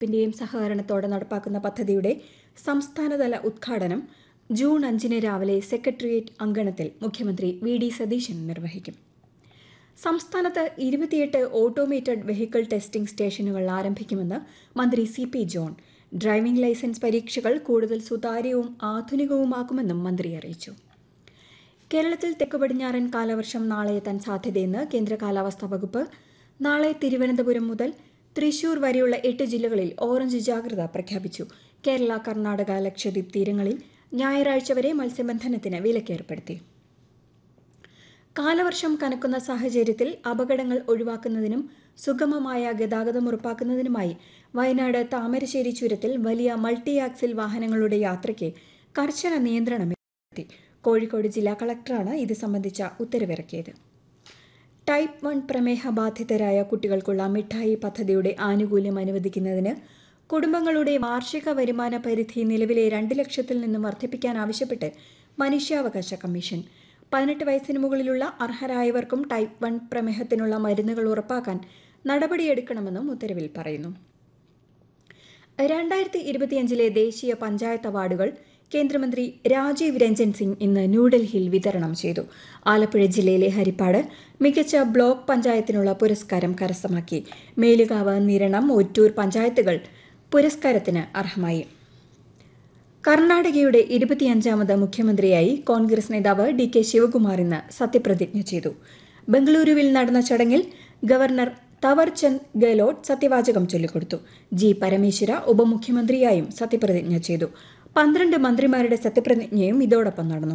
പ്പിന്റെയും സഹകരണത്തോടെ നടപ്പാക്കുന്ന പദ്ധതിയുടെ സംസ്ഥാനതല ഉദ്ഘാടനം ജൂൺ അഞ്ചിന് രാവിലെ സെക്രട്ടേറിയറ്റ് അങ്കണത്തിൽ മുഖ്യമന്ത്രി വി ഡി സതീശൻ നിർവഹിക്കും സംസ്ഥാനത്ത് ഇരുപത്തിയെട്ട് ഓട്ടോമേറ്റഡ് വെഹിക്കിൾ ടെസ്റ്റിംഗ് സ്റ്റേഷനുകൾ ആരംഭിക്കുമെന്ന് മന്ത്രി C P John driving licence പരീക്ഷകൾ കൂടുതൽ സുതാര്യവും ആധുനികവുമാക്കുമെന്നും മന്ത്രി അറിയിച്ചു കേരളത്തിൽ തെക്ക് പടിഞ്ഞാറൻ കാലവർഷം നാളെ എത്താൻ സാധ്യതയെന്ന് കേന്ദ്ര കാലാവസ്ഥാ വകുപ്പ് നാളെ തിരുവനന്തപുരം മുതൽ തൃശൂർ വരെയുള്ള എട്ട് ജില്ലകളിൽ ഓറഞ്ച് ജാഗ്രത പ്രഖ്യാപിച്ചു കേരള കർണാടക ലക്ഷദ്വീപ് തീരങ്ങളിൽ ഞായറാഴ്ച വരെ മത്സ്യബന്ധനത്തിന് വിലക്കേർപ്പെടുത്തി കാലവർഷം കനക്കുന്ന സാഹചര്യത്തിൽ അപകടങ്ങൾ ഒഴിവാക്കുന്നതിനും സുഗമമായ ഗതാഗതം ഉറപ്പാക്കുന്നതിനുമായി വയനാട് താമരശ്ശേരി ചുരത്തിൽ വലിയ മൾട്ടി ആക്സിൽ വാഹനങ്ങളുടെ യാത്രയ്ക്ക് കർശന നിയന്ത്രണം ഏർപ്പെടുത്തി കോഴിക്കോട് ജില്ലാ കളക്ടറാണ് ഇത് സംബന്ധിച്ച ഉത്തരവിറക്കിയത് ടൈപ്പ് വൺ പ്രമേഹ ബാധിതരായ കുട്ടികൾക്കുള്ള മിഠായി പദ്ധതിയുടെ ആനുകൂല്യം അനുവദിക്കുന്നതിന് കുടുംബങ്ങളുടെ വാർഷിക വരുമാന പരിധി നിലവിലെ രണ്ട് ലക്ഷത്തിൽ നിന്നും വർദ്ധിപ്പിക്കാൻ ആവശ്യപ്പെട്ട് മനുഷ്യാവകാശ കമ്മീഷൻ പതിനെട്ട് വയസ്സിന് മുകളിലുള്ള അർഹരായവർക്കും ടൈപ്പ് വൺ പ്രമേഹത്തിനുള്ള മരുന്നുകൾ ഉറപ്പാക്കാൻ നടപടിയെടുക്കണമെന്നും ഉത്തരവിൽ പറയുന്നു രണ്ടായിരത്തി ഇരുപത്തിയഞ്ചിലെ ദേശീയ പഞ്ചായത്ത് അവാർഡുകൾ കേന്ദ്രമന്ത്രി രാജീവ് രഞ്ജൻ സിംഗ് ഇന്ന് ന്യൂഡൽഹിയിൽ വിതരണം ചെയ്തു ആലപ്പുഴ ജില്ലയിലെ ഹരിപ്പാട് മികച്ച ബ്ലോക്ക് പഞ്ചായത്തിനുള്ള പുരസ്കാരം കരസ്ഥമാക്കി മേലുകാവ് നിരണം ഒറ്റൂർ പഞ്ചായത്തുകൾ പുരസ്കാരത്തിന് അർഹമായി കർണാടകയുടെ ഇരുപത്തിയഞ്ചാമത് മുഖ്യമന്ത്രിയായി കോൺഗ്രസ് നേതാവ് ഡി കെ ശിവകുമാർ ഇന്ന് സത്യപ്രതിജ്ഞ ചെയ്തു ബംഗളൂരുവിൽ നടന്ന ചടങ്ങിൽ ഗവർണർ തവർചന്ദ് ഗെഹ്ലോട്ട് സത്യവാചകം ചൊല്ലിക്കൊടുത്തു ജി പരമേശ്വര ഉപമുഖ്യമന്ത്രിയായും സത്യപ്രതിജ്ഞ ചെയ്തു പന്ത്രണ്ട് മന്ത്രിമാരുടെ സത്യപ്രതിജ്ഞയും ഇതോടൊപ്പം നടന്നു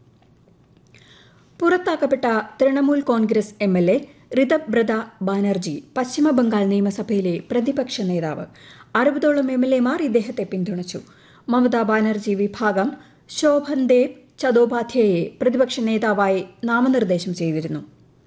പുറത്താക്കപ്പെട്ട Trinamool Congress M L A Ritabrata Banerjee Paschimbangal നിയമസഭയിലെ പ്രതിപക്ഷ നേതാവ് അറുപതോളം എം എൽ എമാർ ഇദ്ദേഹത്തെ പിന്തുണച്ചു മമതാ ബാനർജി വിഭാഗം ശോഭൻ ദേവ് ചതോപാധ്യായെ പ്രതിപക്ഷ നേതാവായി നാമനിർദ്ദേശം ചെയ്തിരുന്നു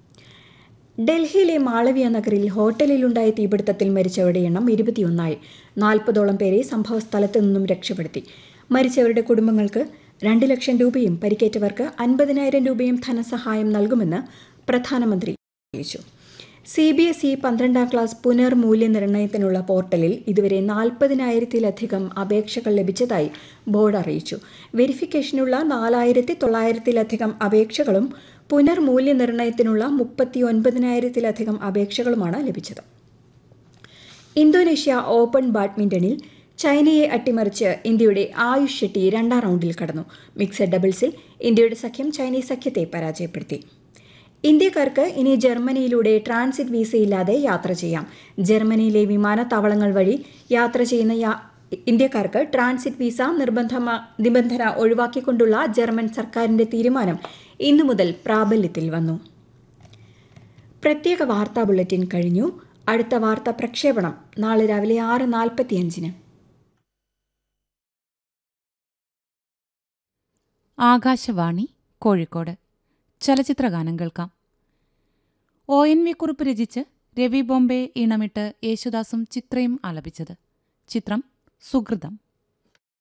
ഡൽഹിയിലെ മാളവിയ നഗറിൽ ഹോട്ടലിലുണ്ടായ തീപിടുത്തത്തിൽ മരിച്ചവരുടെ എണ്ണം ഇരുപത്തിയൊന്നായി നാൽപ്പതോളം പേരെ സംഭവസ്ഥലത്ത് നിന്നും രക്ഷപ്പെടുത്തി മരിച്ചവരുടെ കുടുംബങ്ങൾക്ക് രണ്ട് ലക്ഷം രൂപയും പരിക്കേറ്റവർക്ക് അൻപതിനായിരം രൂപയും ധനസഹായം നൽകുമെന്ന് പ്രധാനമന്ത്രി അറിയിച്ചു സി ബി എസ് ഇ പന്ത്രണ്ടാം ക്ലാസ് പുനർമൂല്യനിർണ്ണയത്തിനുള്ള പോർട്ടലിൽ ഇതുവരെ നാൽപ്പതിനായിരത്തിലധികം അപേക്ഷകൾ ലഭിച്ചതായി ബോർഡ് അറിയിച്ചു വെരിഫിക്കേഷനുള്ള നാലായിരത്തി തൊള്ളായിരത്തിലധികം അപേക്ഷകളും പുനർമൂല്യനിർണ്ണയത്തിനുള്ള മുപ്പത്തി ഒൻപതിനായിരത്തിലധികം അപേക്ഷകളുമാണ് ലഭിച്ചത് ഇന്തോനേഷ്യ ഓപ്പൺ ബാഡ്മിന്റണിൽ ചൈനയെ അട്ടിമറിച്ച് ഇന്ത്യയുടെ ആയുഷ് ഷെട്ടി രണ്ടാം റൗണ്ടിൽ കടന്നു മിക്സഡ് ഡബിൾസിൽ ഇന്ത്യയുടെ സഖ്യം ചൈനീസ് സഖ്യത്തെ പരാജയപ്പെടുത്തി ഇന്ത്യക്കാർക്ക് ഇനി ജർമ്മനിയിലൂടെ ട്രാൻസിറ്റ് വിസയില്ലാതെ യാത്ര ചെയ്യാം ജർമ്മനിയിലെ വിമാനത്താവളങ്ങൾ വഴി യാത്ര ചെയ്യുന്ന ഇന്ത്യക്കാർക്ക് ട്രാൻസിറ്റ് വിസ നിർബന്ധ നിബന്ധന ഒഴിവാക്കിക്കൊണ്ടുള്ള ജർമ്മൻ സർക്കാരിന്റെ തീരുമാനം ഇന്നു മുതൽ പ്രാബല്യത്തിൽ വന്നു പ്രത്യേക വാർത്താ ബുള്ളറ്റിൻ കഴിഞ്ഞു അടുത്ത വാർത്താ പ്രക്ഷേപണം നാളെ രാവിലെ ആറ് നാൽപ്പത്തിയഞ്ചിന് ആകാശവാണി കോഴിക്കോട് ചലച്ചിത്രഗാനം കേൾക്കാം ഒ എൻ വി കുറിപ്പ് രചിച്ച് രവി ബോംബെ ഈണമിട്ട് യേശുദാസും ചിത്രയും ആലപിച്ചത് ചിത്രം സുഹൃതം